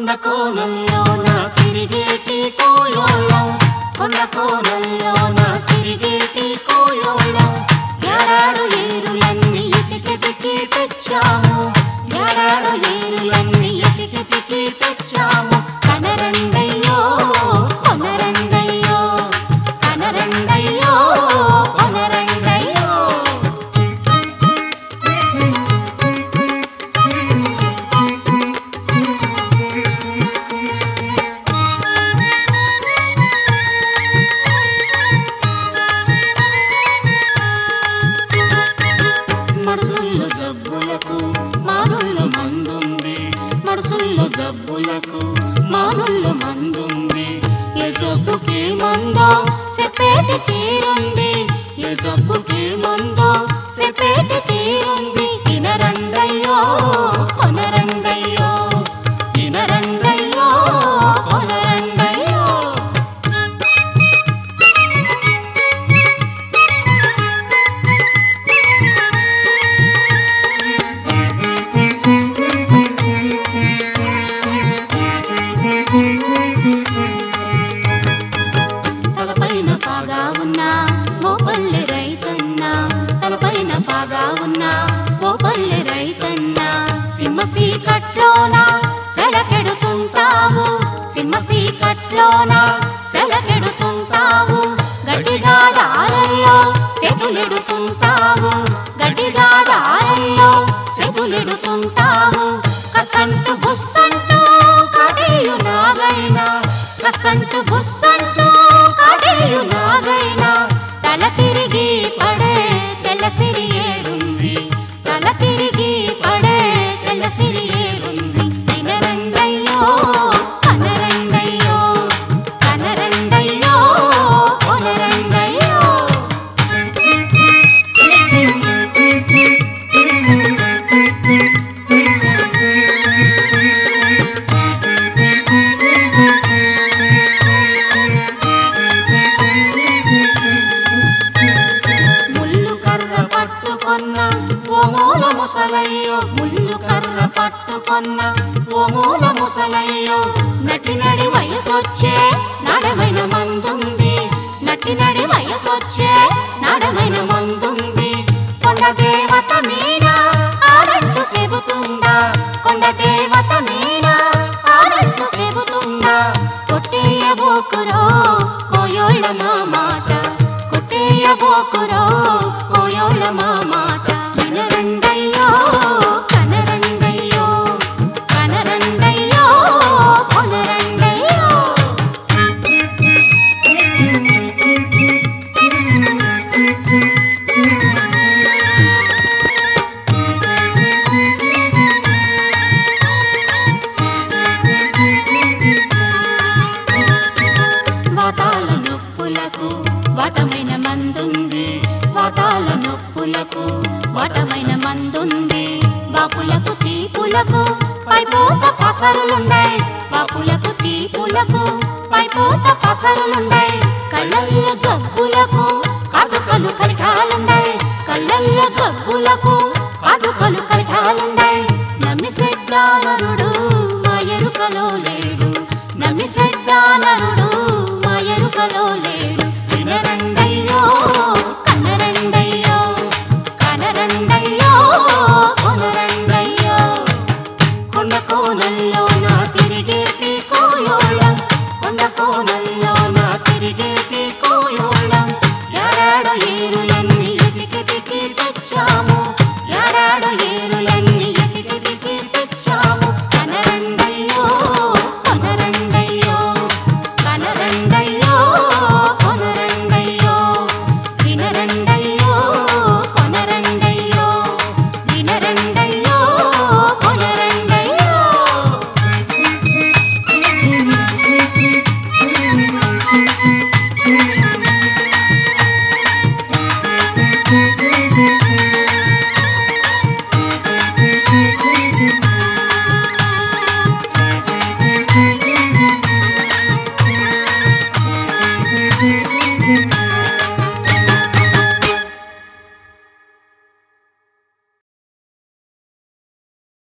కొండ కోనల్లోన తిరిగేటి కోయోళ్ళం కొండ కోనల్లోన తిరిగేటి కోయోళ్ళం ఏడాడు ఏరులన్నీ ఎతికెతికి తెచ్చాము ఏడాడు ఏరులన్నీ ఎతికెతికి తెచ్చాము కనరండయ్యో కొనరండయ్యో కనరండయ్యో కొనరండయ్యో మడుసుల్లో జబ్బులకు మానుల్లో మందుంది మడుసుల్లో జబ్బులకు మానుల్లో మందుంది ఏ జబ్బుకి మందో చెప్పేటి తీరుంది ఏ జబ్బుకి మందో చెప్పేటి తీరుంది తినరండయ్యో కొనరండయ్యో తినరండయ్యో కొనరండయ్యో తలపైన పాగా ఉన్నా ఓ పల్లె రైతన్నా తలపైన పాగా ఉన్నా ఓ పల్లె రైతన్నా సింహసీ కట్లోన సెలకెడుతుంటావు సింహసీ కట్లోన సెలకెడుతుంటావు గట్టిగా దారల్లో సెతులెడుతుంటావు గట్టిగా దారల్లో సెతులెడుతుంటావు కసంటు బుస్సంటూ కడియు నాగైనా కసంటు బుస్సంటూ కడియు నాగైనా తల తిరిగి పడే తెల్లసిరి ఏరుంది తల తిరిగి పడే తెల్లసిరి ఏరుంది తినరండయ్యో కనరండయ్యో కనరండయ్యో కొనరండయ్యో ముళ్ళు కర్ర పట్టుకొన్న ఓ మూల ముసలయ్యో ముళ్ళు కర్ర పట్టుకొన్న ఓ మూల ముసలయ్యో నటి నడి వయసొచ్చే నడమైన మందుంది నటి నడి వయసొచ్చే నడమైన మందుంది కొండ దేవత మీన ఆనంటు చెబుతుందా కొండ దేవత మీన ఆనంటు చెబుతుందా కొట్టేయబోకురో కోయోళ్ళ మా మాట కొట్టేయబోకురో కోయోళ్ళ మా మాట వినరండయ్యో కనరండయ్యో కనరండయ్యో కొనరండయ్యో వాతాల నొప్పులకు వటమైన మందుంది వాతాల నొప్పులకు వటమైన మందుంది బాపులకు తీపులకు పైపోత పసరులుండాయి బాపులకు తీపులకు పైపోత పసరులుండాయి కళ్ళల్లో జబ్బులకు కడుకలు కలికాలుండాయి కళ్ళల్లో జబ్బులకు కడుకలు కలికాలుండాయి నమ్మిసెడ్డానరుడు మా ఎరుకలో లేడు నమ్మిసెడ్డానరుడు మా ఎరుకలో లేడు వినరండయ్యో కనరండయ్యో కనరండయ్యో కొనరండయ్యో కొండ కోనల్లో నా తిరిగేటి కోయోళం కొండ కోనల్లో నా తిరిగే